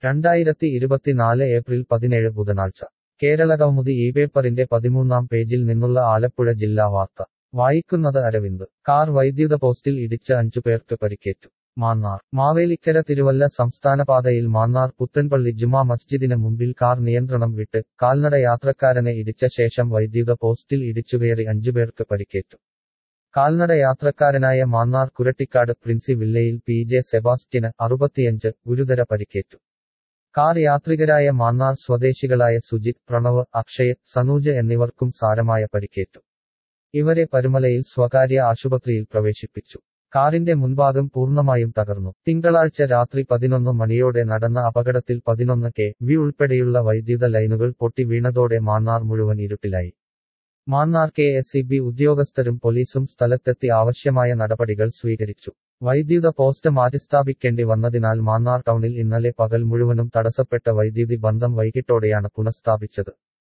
രണ്ടായിരത്തി ഇരുപത്തിനാല് ഏപ്രിൽ പതിനേഴ് ബുധനാഴ്ച കേരളകൗമുദി ഈ പേപ്പറിന്റെ പതിമൂന്നാം പേജിൽ നിന്നുള്ള ആലപ്പുഴ ജില്ലാ വാർത്ത വായിക്കുന്നത് അരവിന്ദ് കാർ വൈദ്യുത പോസ്റ്റിൽ ഇടിച്ച് അഞ്ചുപേർക്ക് പരിക്കേറ്റു മാന്നാർ മാവേലിക്കര തിരുവല്ല സംസ്ഥാനപാതയിൽ മാന്നാർ പുത്തൻപള്ളി ജുമാ മസ്ജിദിന് മുമ്പിൽ കാർ നിയന്ത്രണം വിട്ട് കാൽനട യാത്രക്കാരനെ ഇടിച്ച ശേഷം വൈദ്യുത പോസ്റ്റിൽ ഇടിച്ചുകയറി അഞ്ചുപേർക്ക് പരിക്കേറ്റു കാൽനട യാത്രക്കാരനായ മാന്നാർ കുരട്ടിക്കാട് പ്രിൻസി വില്ലയിൽ പി ജെ സെബാസ്റ്റ്യന് അറുപത്തിയഞ്ച് ഗുരുതര പരിക്കേറ്റു കാർ യാത്രികരായ മാന്നാർ സ്വദേശികളായ സുജിത് പ്രണവ് അക്ഷയ് സനൂജ് എന്നിവർക്കും സാരമായ പരിക്കേറ്റു ഇവരെ പരുമലയിൽ സ്വകാര്യ ആശുപത്രിയിൽ പ്രവേശിപ്പിച്ചു കാറിന്റെ മുൻഭാഗം പൂർണ്ണമായും തകർന്നു തിങ്കളാഴ്ച രാത്രി പതിനൊന്ന് മണിയോടെ നടന്ന അപകടത്തിൽ പതിനൊന്ന് കെ വി ഉൾപ്പെടെയുള്ള വൈദ്യുത ലൈനുകൾ പൊട്ടി വീണതോടെ മാന്നാർ മുഴുവൻ ഇരുട്ടിലായി Mannar K S E B ഉദ്യോഗസ്ഥരും പോലീസും സ്ഥലത്തെത്തി ആവശ്യമായ നടപടികൾ സ്വീകരിച്ചു വൈദ്യുത പോസ്റ്റ് മാറ്റിസ്ഥാപിക്കേണ്ടി വന്നതിനാൽ മാന്നാർ ടൗണിൽ ഇന്നലെ പകൽ മുഴുവനും തടസ്സപ്പെട്ട വൈദ്യുതി ബന്ധം വൈകിട്ടോടെയാണ് പുനഃസ്ഥാപിച്ചത്